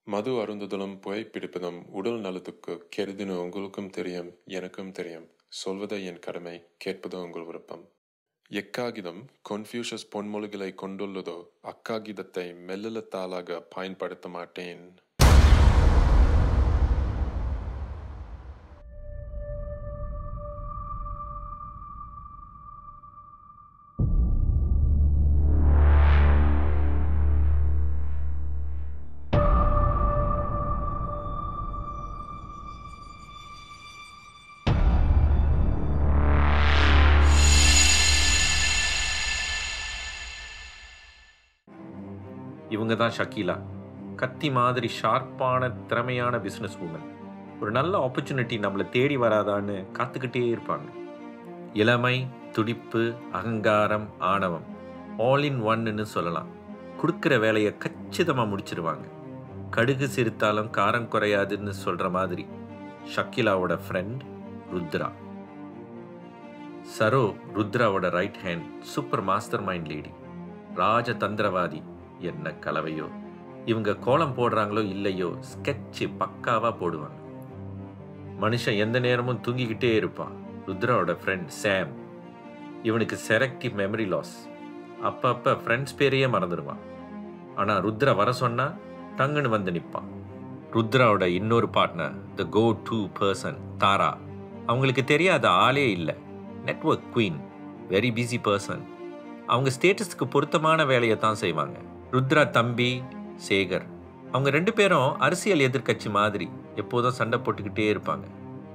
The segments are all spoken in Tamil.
மது அருந்துதலும் புகைப்பிடிப்பதும் உடல் நலத்துக்கு கெடுதின்னு உங்களுக்கும் தெரியும் எனக்கும் தெரியும் சொல்வதை என் கடமை கேட்பது உங்கள் விருப்பம் எக்காகிதம் கொன்ஃபியூஷஸ் பொன்மொழிகளை கொண்டுள்ளதோ அக்காகிதத்தை மெல்லத்தாளாக பயன்படுத்த மாட்டேன் இவங்க தான் ஷக்கீலா கத்தி மாதிரி ஷார்ப்பான திறமையான பிஸ்னஸ் உமன் ஒரு நல்ல ஆப்பர்ச்சுனிட்டி நம்மளை தேடி வராதான்னு காத்துக்கிட்டே இருப்பாங்க இளமை துடிப்பு அகங்காரம் ஆணவம் ஆல் இன் ஒன்னு சொல்லலாம் கொடுக்குற வேலையை கச்சிதமாக முடிச்சிருவாங்க கடுகு சிரித்தாலும் காரம் குறையாதுன்னு சொல்கிற மாதிரி ஷக்கீலாவோட ஃப்ரெண்ட் ருத்ரா சரோ ருத்ராவோட right hand super master mind lady ராஜதந்திரவாதி என்ன கலவையோ இவங்க கோலம் போடுறாங்களோ இல்லையோ ஸ்கெட்சு பக்காவா போடுவாங்க மனுஷன் எந்த நேரமும் தூங்கிக்கிட்டே இருப்பான் ருத்ராவோட ஃப்ரெண்ட் சாம் இவனுக்கு செலக்டிவ் மெமரி லாஸ் அப்பப்போ ஃப்ரெண்ட்ஸ் பேரையே மறந்துடுவான் ஆனால் ருத்ரா வர சொன்னா டங்குன்னு வந்து நிற்பான் ருத்ராவோட இன்னொரு partner the go to person Tara அவங்களுக்கு தெரியாத ஆளே இல்லை network queen very busy person அவங்க ஸ்டேட்டஸ்க்கு பொருத்தமான வேலையை தான் செய்வாங்க ருத்ரா தம்பி சேகர் அவங்க ரெண்டு பேரும் அரசியல் எதிர்க்கட்சி மாதிரி எப்போதும் சண்டை போட்டுக்கிட்டே இருப்பாங்க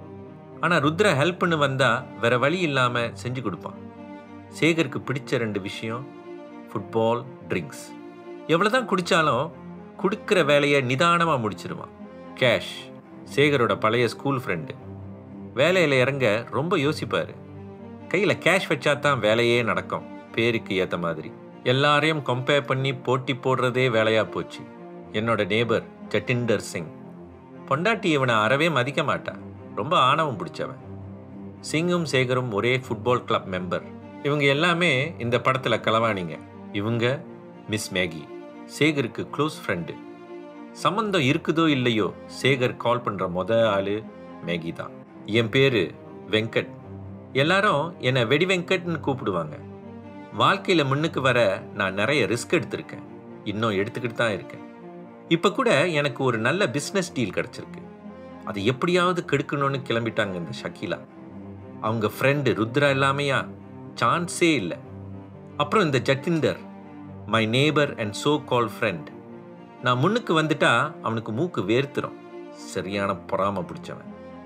ஆனால் ருத்ரா ஹெல்ப்னு வந்தால் வேற வழி இல்லாமல் செஞ்சு கொடுப்பான் சேகருக்கு பிடிச்ச ரெண்டு விஷயம் ஃபுட்பால் ட்ரிங்க்ஸ் எவ்வளோதான் குடித்தாலும் கொடுக்குற வேலையை நிதானமாக முடிச்சிருவான் கேஷ் சேகரோட பழைய ஸ்கூல் ஃப்ரெண்டு வேலையில் இறங்க ரொம்ப யோசிப்பார் கையில் கேஷ் வச்சா தான் வேலையே நடக்கும் பேருக்கு ஏற்ற மாதிரி எல்லாரையும் கம்பேர் பண்ணி போட்டி போடுறதே வேலையாக போச்சு என்னோட நேபர் ஜட்டிண்டர் சிங் பொண்டாட்டி இவனை அறவே மதிக்க மாட்டான் ரொம்ப ஆணவம் பிடிச்சவன் சிங்கும் சேகரும் ஒரே ஃபுட்பால் கிளப் மெம்பர் இவங்க எல்லாமே இந்த படத்தில் களவாணிங்க இவங்க மிஸ் மேகி சேகருக்கு க்ளோஸ் ஃப்ரெண்டு சம்மந்தம் இருக்குதோ இல்லையோ சேகர் கால் பண்ணுற மொத ஆள் மேகி தான் என் பேர் வெங்கட் எல்லாரும் என்னை வெடி வெங்கட்னு கூப்பிடுவாங்க வாழ்க்கையில் முன்னுக்கு வர நான் நிறைய ரிஸ்க் எடுத்திருக்கேன் இன்னும் எடுத்துக்கிட்டு தான் இருக்கேன் இப்போ கூட எனக்கு ஒரு நல்ல பிஸ்னஸ் டீல் கிடச்சிருக்கு அதை எப்படியாவது கெடுக்கணும்னு கிளம்பிட்டாங்க இந்த ஷக்கீலா அவங்க ஃப்ரெண்டு ருத்ரா இல்லாமையா சான்ஸே இல்லை அப்புறம் இந்த Jatinder my neighbour and so call friend நான் முன்னுக்கு வந்துட்டா அவனுக்கு மூக்கு வேர்த்துரும் சரியான பொறாம பிடிச்சவன்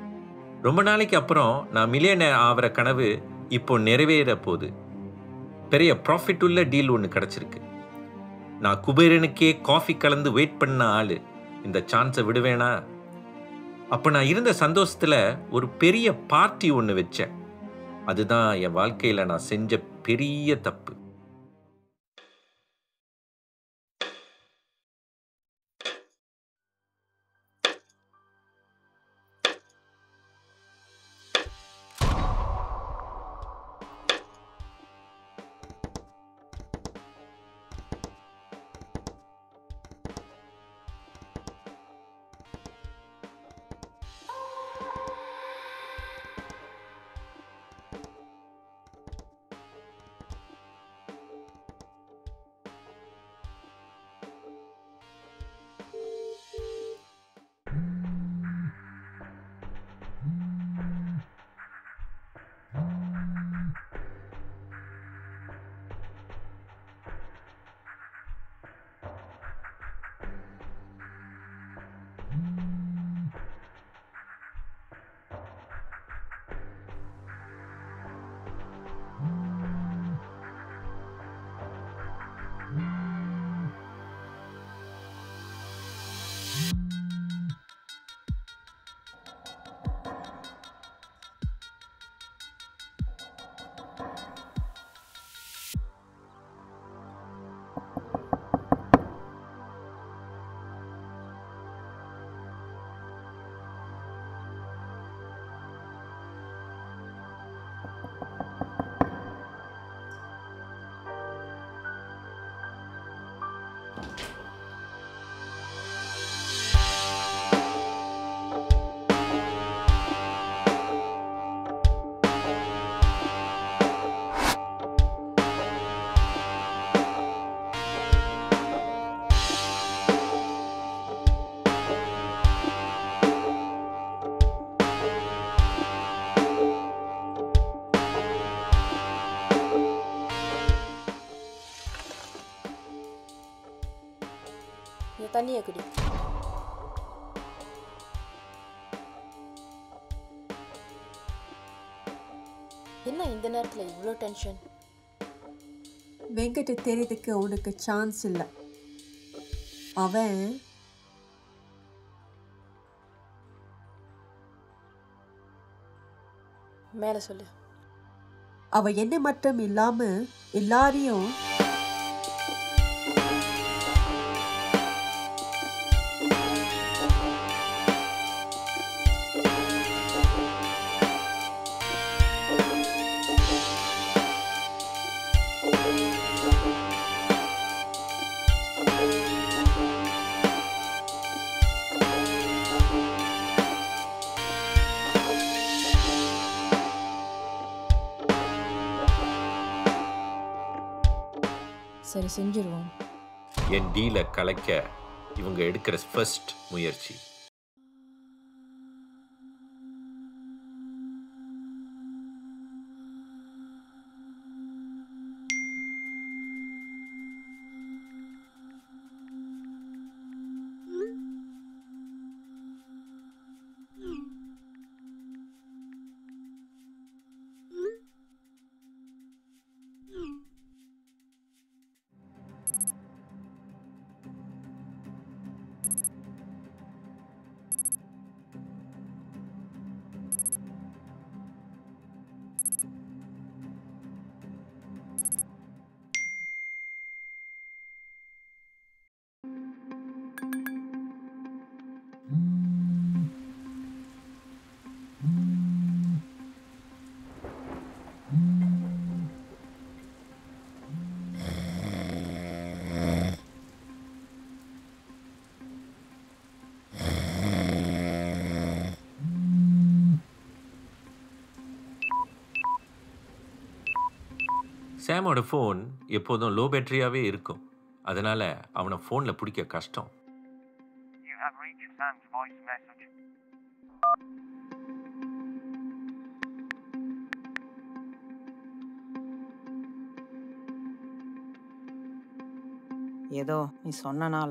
ரொம்ப நாளைக்கு அப்புறம் நான் மில்லியனர் ஆகிற கனவு இப்போ நிறைவேற போகுது பெரிய ப்ராஃபிட் உள்ள டீல் ஒன்று கிடச்சிருக்கு நான் குபேரனுக்கே காஃபி கலந்து வெயிட் பண்ண ஆள் இந்த சான்ஸை விடுவேனா அப்போ நான் இருந்த சந்தோஷத்தில் ஒரு பெரிய பார்ட்டி ஒன்று வச்சேன் அதுதான் என் வாழ்க்கையில் நான் செஞ்ச பெரிய தப்பு இந்த தண்ணியை குடி என்ன இந்த நேரத்தில் இவ்வளோ டென்ஷன் வெங்கட்ட தெரியறதுக்கு உனக்கு சான்ஸ் இல்லை அவன் மேலே சொல்லு அவ என்ன மட்டும் இல்லாம எல்லாரையும் சரி செஞ்சிருவோம் என் டீலை கலைக்க இவங்க எடுக்கிற ஃபர்ஸ்ட் முயற்சி சாமோட ஃபோன் எப்போதும் லோ பேட்டரியாகவே இருக்கும் அதனால் அவனை ஃபோனில் பிடிக்க கஷ்டம் You have reached Sam's voice message. ஏதோ நீ சொன்னனால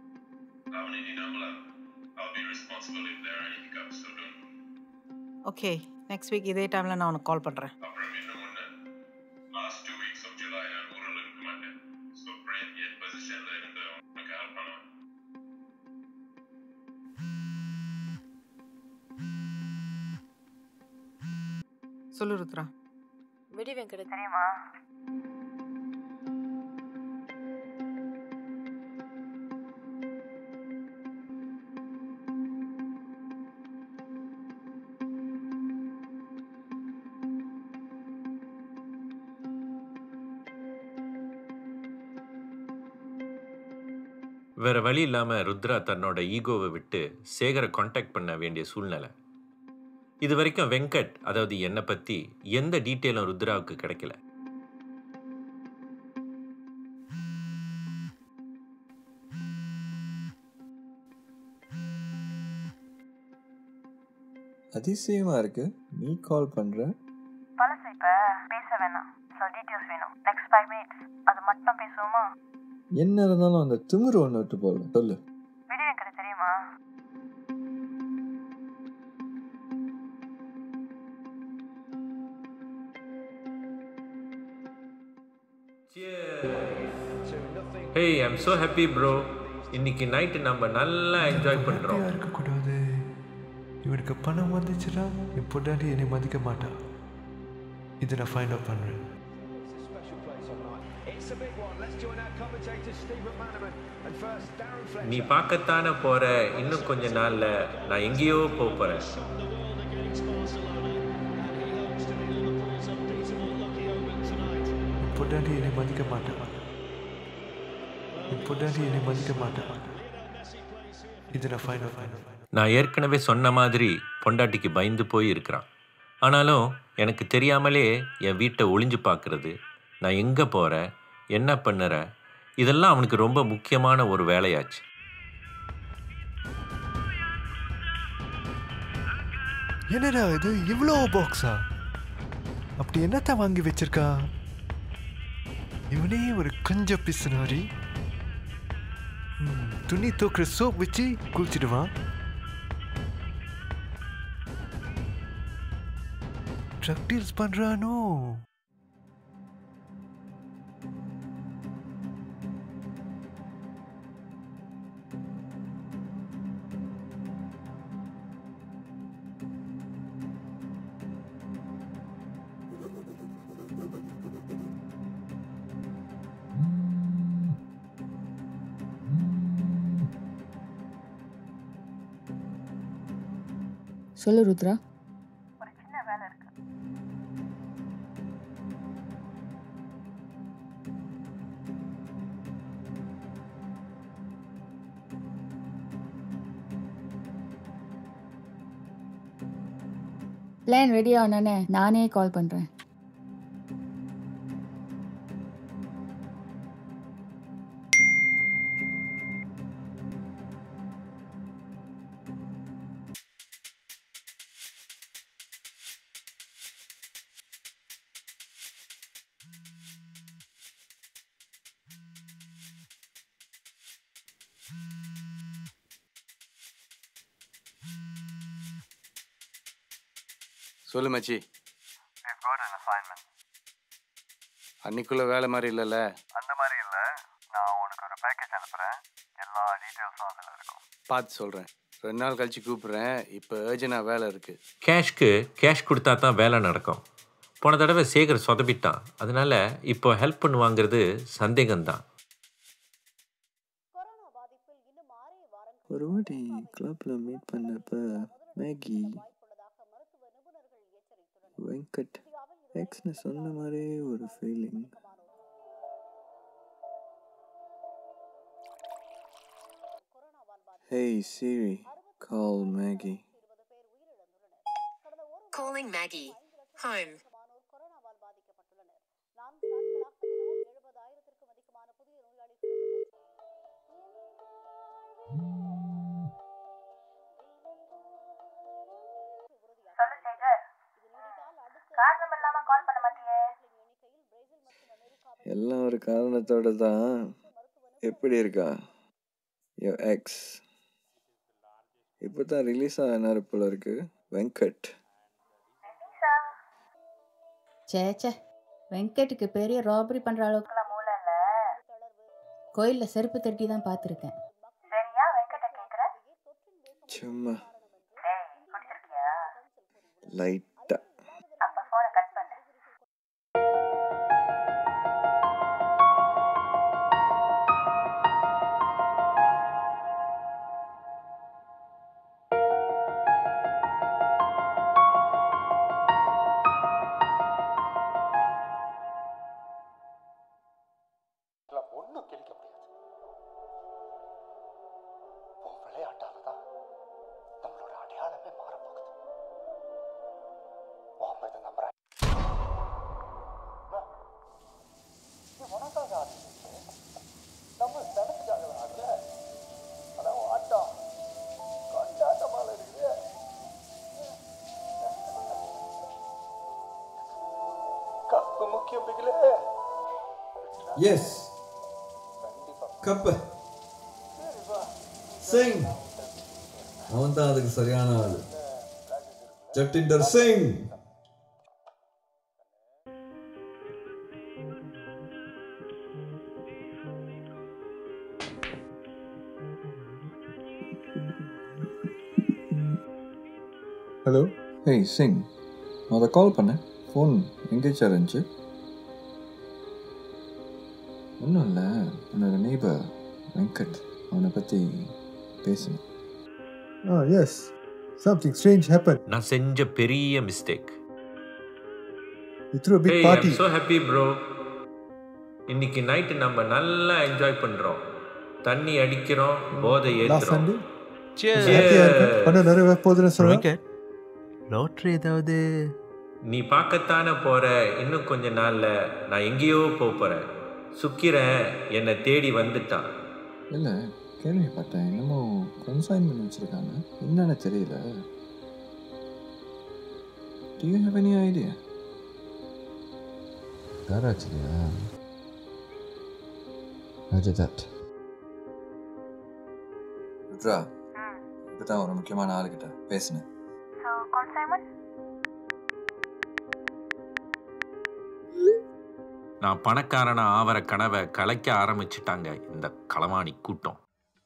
ஓகே நெக்ஸ்ட் வீக் இதே டைமில் நான் உனக்கு கால் பண்ணுறேன் சொல்லு ருத்ரா வெடி வெங்கட தெரியுமா வேற வழி இல்லாமல் ருத்ரா தன்னோட ஈகோவை விட்டு சேகரை காண்டாக்ட் பண்ண வேண்டிய சூழ்நிலை இது வரைக்கும் வெங்கட் அதாவது என்னை பற்றி எந்த டீட்டெயிலும் ருத்ராவுக்கு கிடைக்கல அதிசயமா இருக்கு நீ கால் பண்ற பழசு இப்போ பேச வேணாம் ஸோ டீட்டெயில்ஸ் வேணும் நெக்ஸ்ட் ஃபைவ் மினிட்ஸ் அது மட்டும் பேசுவோமா என்ன இருந்தாலும் அந்த திமிரு ஒன்று விட்டு போகல சொல்லு விடி வெங்கட தெரியுமா hey I'm so happy bro இன்னைக்கு நைட்டு நம்ம நல்லா என்ஜாய் பண்ணுறோம் ஹாப்பியாக இருக்கக்கூடாது இவனுக்கு பணம் வந்துச்சுன்னா என் பொண்டாட்டி என்னை மதிக்க மாட்டா இதை நான் ஃபைண்ட் அவுட் பண்ணுறேன் நீ பார்க்கத்தானே போற இன்னும் கொஞ்ச நாள்ல நான் எங்கேயோ போக போறேன் என் பொண்டாட்டி என்னை மதிக்க மாட்டா என் பொண்டாட்டி என்னை மதிக்க மாட்டா இதை நான் ஃபைண்ட் அவுட் பண்ணுவேன் நான் ஏற்கனவே சொன்ன மாதிரி பொண்டாட்டிக்கு பயந்து போய் இருக்கிறான் ஆனாலும் எனக்கு தெரியாமலே என் வீட்டை ஒளிஞ்சு பார்க்கறது நான் எங்கே போகிறேன் என்ன பண்ணுறேன் இதெல்லாம் அவனுக்கு ரொம்ப முக்கியமான ஒரு வேலையாச்சு என்னடா இது இவ்வளோ பாக்ஸா அப்படி என்னத்த வாங்கி வச்சிருக்கான் இவனே ஒரு கஞ்ச பிசுனாரி ம், துணி தூக்குற சோப் வச்சு குளிச்சிடுவான் ட்ரக் டீல்ஸ் பண்றானோ சொல்லு ருத்ரா ஒரு சின்ன வேலை இருக்கு பிளான் ரெடி ஆனே நானே கால் பண்ணுறேன் சொல்லு மச்சி We've got an assignment. அன்னைக்குள்ள வேலை மாதிரி இல்லைல்ல அந்த மாதிரி இல்லை நான் உனக்கு ஒரு பேக்கேஜ் அனுப்புகிறேன் எல்லா டீட்டெயில்ஸும் அதில் இருக்கும் பார்த்து சொல்கிறேன் ரெண்டு நாள் கழிச்சு கூப்பிட்றேன் இப்போ ஏர்ஜென்டாக வேலை இருக்குது கேஷ்க்கு கேஷ் கொடுத்தா தான் வேலை நடக்கும் போன தடவை சேகர் சொதப்பிட்டான் அதனால இப்போ ஹெல்ப் பண்ணுவாங்கிறது சந்தேகம்தான் ஒரு வாட்டி கிளப்பில் மீட் பண்ணப்ப மேகி வெங்கட் எக்ஸ்னு சொன்ன மாதிரியே ஒரு feeling Hey Siri, call Maggie. Calling Maggie. Home. சொல்லு சேகர் காரணம் இல்லாம கால் பண்ண மாட்டியே எல்லாம் ஒரு காரணத்தோட தான் எப்படி இருக்கா யோ எக்ஸ் இப்போ தான் ரிலீஸ் ஆனார் போல இருக்கு வெங்கட் சே சே வெங்கட்டுக்கு பெரிய ராபரி பண்ணுற அளவுக்கு மூளை இல்ல கோயிலில் செருப்பு தட்டி தான் பார்த்துருக்கேன் சரியா வெங்கட்ட கேக்குற சும்மா டேய் குடிச்சிருக்கியா லைட்டா அப்ப போனை கட் பண்ணு ஒன்றும் கிழிக்க முடியாது உன் விளையாட்டால தான் நம்மளோட அடையாளமே மாறப்போகுது உன் அம்மா இதை நம்புறேன் அம்மா, இது உனக்காக ஆடிச்சு நம்ம தனத்துக்காக ஆடல அதான் உன் ஆட்டம் கொண்டாட்டமால இருக்குது கப்பு முக்கியம் பிகிலே எஸ் கப்ப சிங் அவன் தான் அதுக்கு சரியான ஆளு ஜட்டிண்டர் சிங் ஹலோ ஹேய் சிங் நான் அதை கால் பண்ணேன் ஃபோன் எங்கேச்சா இருந்துச்சு ஒன்றும் இல்லை என்னோட நெய்பர் வெங்கட் அவனை பற்றி பேசணும் Ah, yes. Something strange happened. நான் செஞ்ச பெரிய mistake You threw a big Hey, party. I'm so happy bro இன்னைக்கு நைட்டு நம்ம நல்லா என்ஜாய் பண்றோம் தண்ணி அடிக்கிறோம் போதை Last ஏத்துறோம் Sunday? Cheers. ஹாப்பியா இருக்கேன் பணம் நிறைய போதுன்னு சொல்லுவேன் Rocket. லாட்ரி ஏதாவது நீ பார்க்கத்தானே போற இன்னும் கொஞ்ச நாள்ல நான் எங்கேயோ போக போறேன் சுக்கிரன் என்னை தேடி வந்துட்டான் இல்லை கேள்விப்பட்டேன் என்னமோ கன்சைன்மெண்ட் வச்சுருக்காங்க என்னன்னு தெரியல Do you have any idea? யாராச்சுலையா Roger that. Rudra இப்போ தான் ஒரு முக்கியமான ஆளுகிட்ட பேசினேன் ஸோ consignment நான் பணக்காரனா ஆவற கனவை கலைக்க ஆரம்பிச்சிட்டாங்க இந்த களவாணி கூட்டம்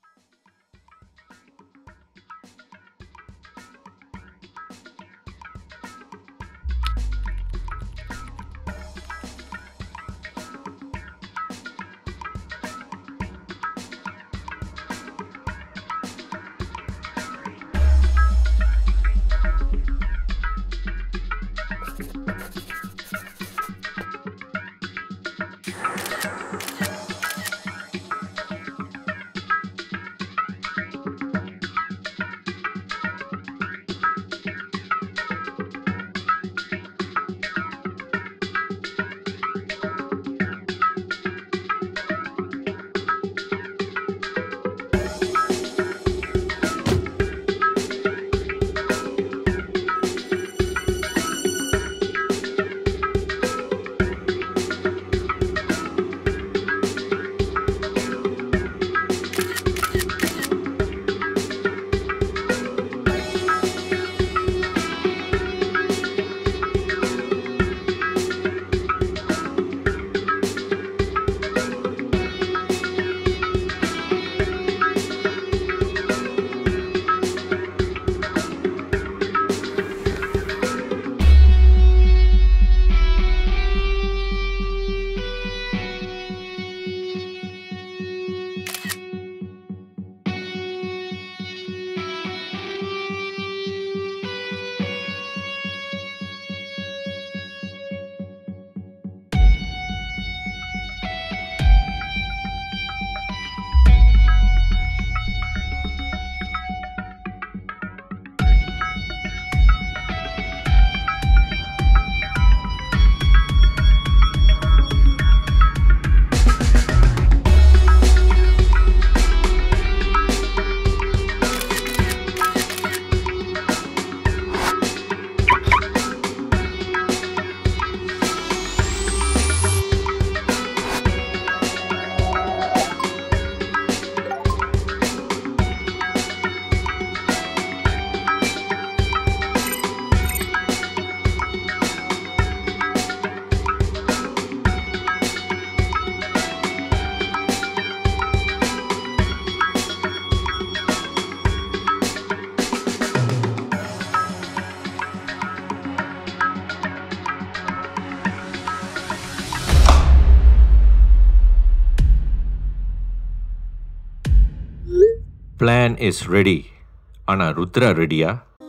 பிளான் இஸ் ரெடி ஆனா ருத்ரா ரெடியா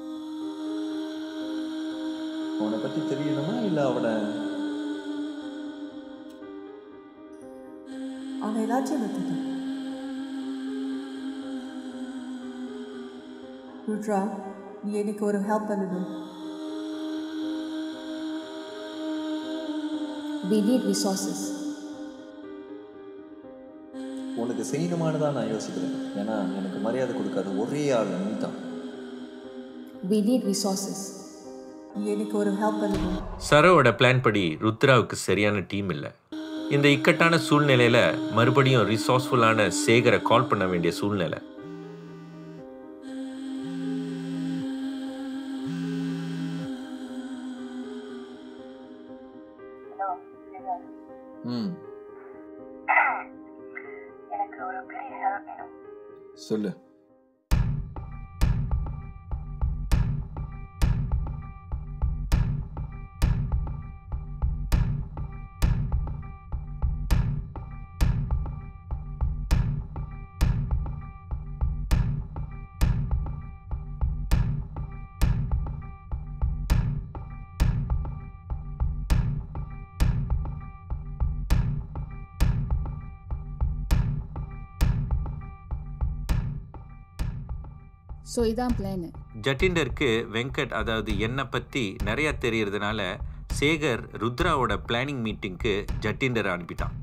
அவனை பற்றி தெரியணுமா இல்லை அவனை அவன் ஏதாச்சும் எடுத்துட்டான் ருத்ரா நீ எனக்கு ஒரு ஹெல்ப் பண்ணணும் We need resources. உனக்கு செய்யணுமானதான் நான் யோசிக்கிறேன் ஏன்னா எனக்கு மரியாதை கொடுக்காத ஒரே ஆள் நீ தான் We need resources. நீ எனக்கு ஒரு ஹெல்ப் பண்ணணும் சரோவோட பிளான் படி ருத்ராவுக்கு சரியான டீம் இல்லை இந்த இக்கட்டான சூழ்நிலையில மறுபடியும் ரிசோர்ஸ்ஃபுல்லான சேகரை கால் பண்ண வேண்டிய சூழ்நிலை ஹலோ சிவர் ம் எனக்கு ஒரு பெரிய ஹெல்ப் வேணும் சொல்லு ஸோ இதான் பிளான் ஜட்டிண்டருக்கு வெங்கட் அதாவது என்னை பற்றி நிறைய தெரியறதுனால சேகர் ருத்ராவோட பிளானிங் மீட்டிங்க்கு ஜட்டிண்டர் அனுப்பிட்டான்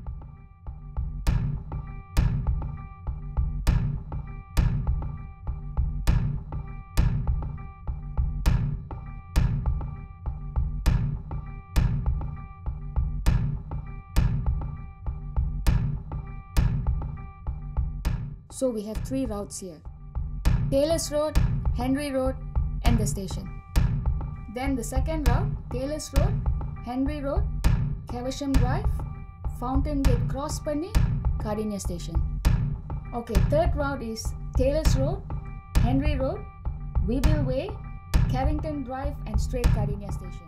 So we have three routes here. Taylor's Road, Henry Road, and the station. Then the second route, Taylor's Road, Henry Road, Caversham Drive, Fountain Gate Cross Panni, Cardinia Station. Okay, third route is Taylor's Road, Henry Road, Weevil Way, Carrington Drive, and straight Cardinia Station.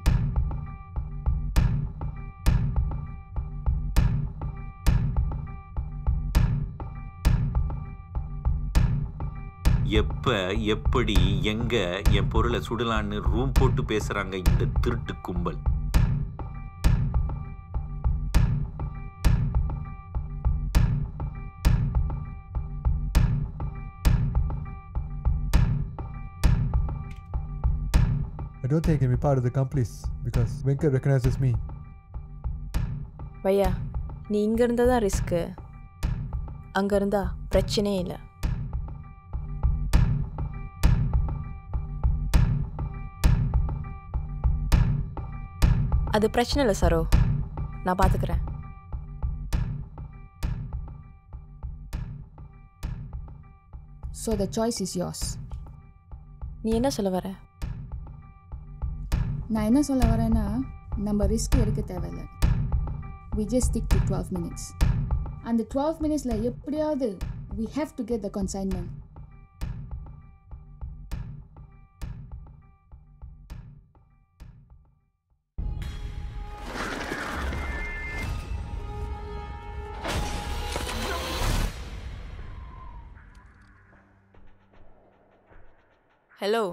எப்ப எப்படி எங்க என் பொருளை சுடலான்னு ரூம் போட்டு பேசுறாங்க இந்த திருட்டு கும்பல் I don't think I can be part of the accomplice because Venkat recognizes me. பையா நீ இங்கே இருந்தால் தான் ரிஸ்க்கு அங்கே இருந்தா பிரச்சனையே இல்லை அது பிரச்சனை இல்லை சரோ நான் பார்த்துக்கிறேன் So the choice is yours. நீ என்ன சொல்ல வர நான் என்ன சொல்ல வரேன்னா நம்ம ரிஸ்க் எடுக்க தேவையில்லை we just stick to 12 minutes அந்த 12 மினிட்ஸில் எப்படியாவது we have to get the consignment hello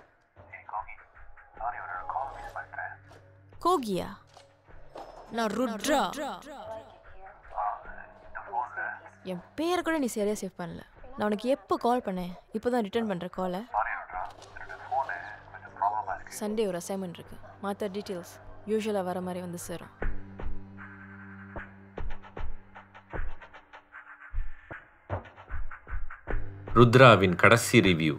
Gogia நான் ருத்ரா என் பேரை கூட நீ சரியாக சேவ் பண்ணல நான் உனக்கு எப்போ கால் பண்ணேன் இப்போ தான் ரிட்டர்ன் பண்ணுற காலை சண்டே ஒரு அசைன்மெண்ட் இருக்கு மற்ற டீட்டெயில்ஸ் யூஸ்வலாக வர மாதிரி வந்து சேரும் ருத்ராவின் கடைசி review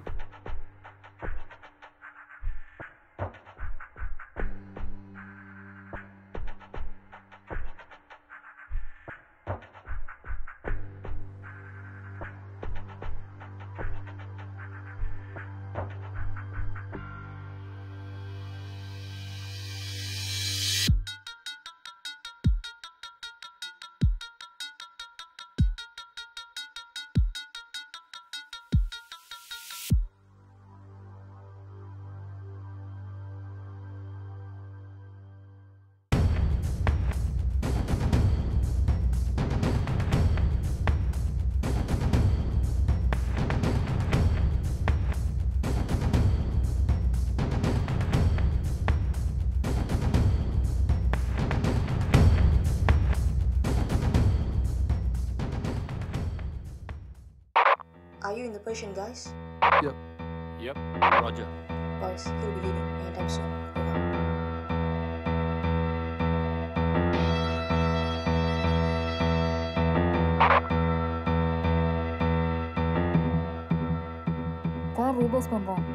Are you in the Persian, guys? Yep. Yep. Roger. Guys, he'll be leaving anytime soon. Over. Car ரீபோஸ் பண்ணுறோம்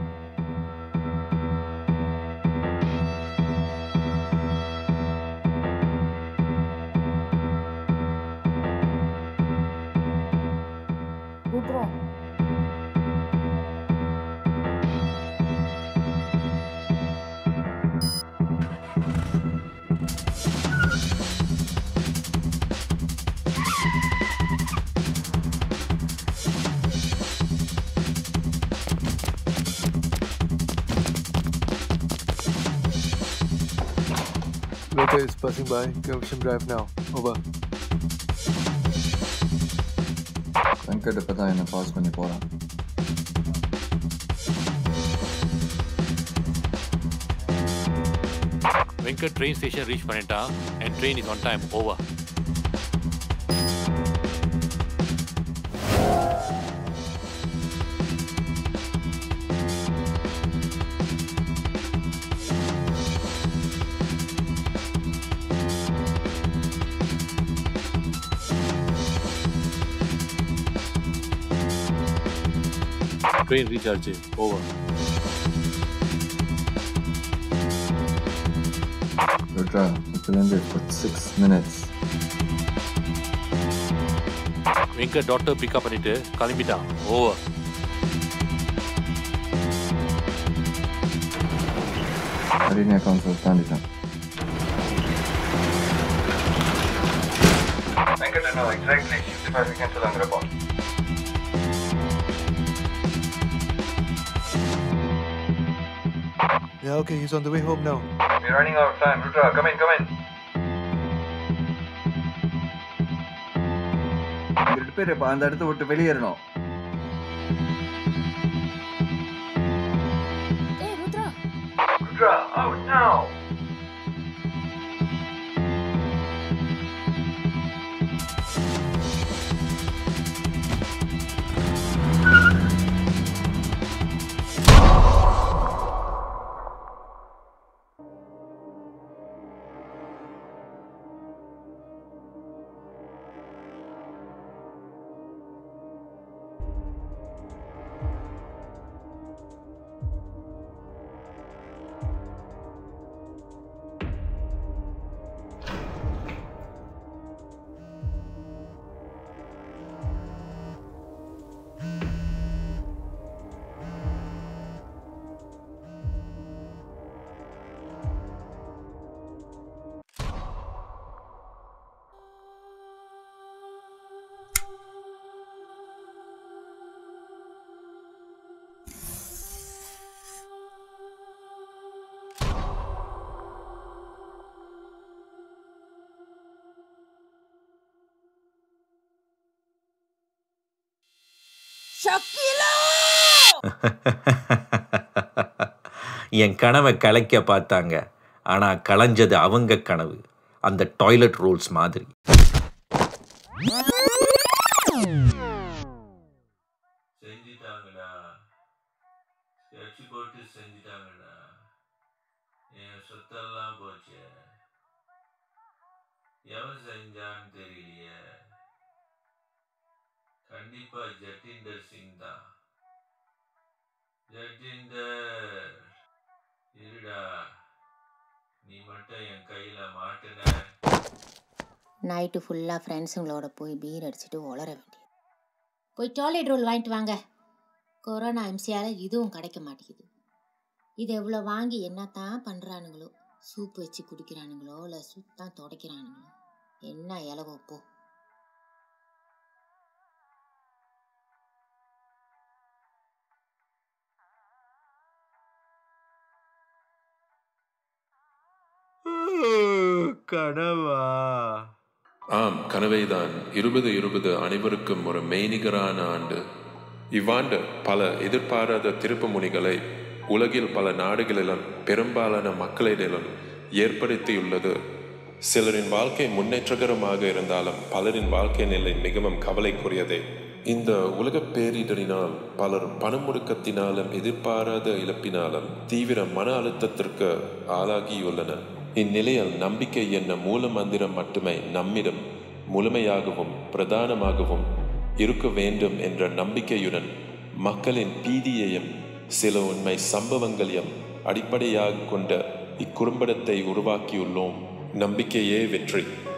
Rudra Venkat is passing by Caversham Drive now. Over. Venkat இப்போ தான் என்னை பாஸ் பண்ணி போகிறான் வெங்கட் ட்ரெயின் ஸ்டேஷன் ரீச் பண்ணிட்டான் and train is on time over train reach ஆச்சு ஓவர் ருட்ரா இப்போலேருந்து for six minutes Venkat doctor pickup பண்ணிட்டு கிளம்பிட்டான் ஓவர் Arena console தாண்டிட்டான் வெங்கடனோ எக்ஸாக்ட்லி ஃபிஃப்டி ஃபைவ் செகண்ட்ஸ் தாங்கிறப்போ Yeah, okay, he's on the way home now. We're running out of time. Rudra, come in, come in. இங்க ரெண்டு பேர் இப்ப அந்த இடத்த விட்டு வெளியேறணும் ஏய் Rudra Rudra, out now. Shakeela என் கனவை கலைக்க பார்த்தாங்க ஆனால் கலைஞ்சது அவங்க கனவு அந்த டாய்லெட் ரூல்ஸ் மாதிரி செஞ்சிட்டாங்கடா ஸ்கெட்ச் போட்டு செஞ்சிட்டாங்கடா என் சொத்தெல்லாம் போச்சு எவன் செஞ்சான்னு தெரியலையே கண்டிப்பா ஜட்டிண்டர் சிங் தான் ஜட்டிண்டர் இருடா நீ மட்டும் என் கையில மாட்டுன நைட்டு ஃபுல்லாக ஃப்ரெண்ட்ஸுங்களோட போய் பீர் அடிச்சுட்டு உளர வேண்டியது போய் டாய்லெட் ரோல் வாங்கிட்டு வாங்க கொரோனா எம்சியால் இதுவும் கிடைக்க மாட்டேங்குது இது எவ்வளோ வாங்கி என்னத்தான் பண்ணுறானுங்களோ சூப் வச்சு குடிக்கிறானுங்களோ இல்லை சுத்தான் துடைக்கிறானுங்களோ என்ன இலவோ போ கனவா ஆம் கனவைதான் இருபது இருபது அனைவருக்கும் ஒரு மெய்நிகரான ஆண்டு இவ்வாண்டு பல எதிர்பாராத திருப்பு முனிகளை உலகில் பல நாடுகளிலும் பெரும்பாலான மக்களிடம் ஏற்படுத்தியுள்ளது சிலரின் வாழ்க்கை முன்னேற்றகரமாக இருந்தாலும் பலரின் வாழ்க்கை நிலை மிகவும் கவலைக்குரியதே இந்த உலக பேரிடரினால் பலர் பணமுடுக்கத்தினாலும் எதிர்பாராத இழப்பினாலும் தீவிர மன அழுத்தத்திற்கு ஆளாகியுள்ளனர் இந்நிலையில் நம்பிக்கை என்ன மூல மந்திரம் மட்டுமே நம்மிடம் முழுமையாகவும் பிரதானமாகவும் இருக்க வேண்டும் என்ற நம்பிக்கையுடன் மக்களின் பீதியையும் சில உண்மை சம்பவங்களையும் அடிப்படையாக கொண்ட இக்குறும்படத்தை உருவாக்கியுள்ளோம் நம்பிக்கையே வெற்றி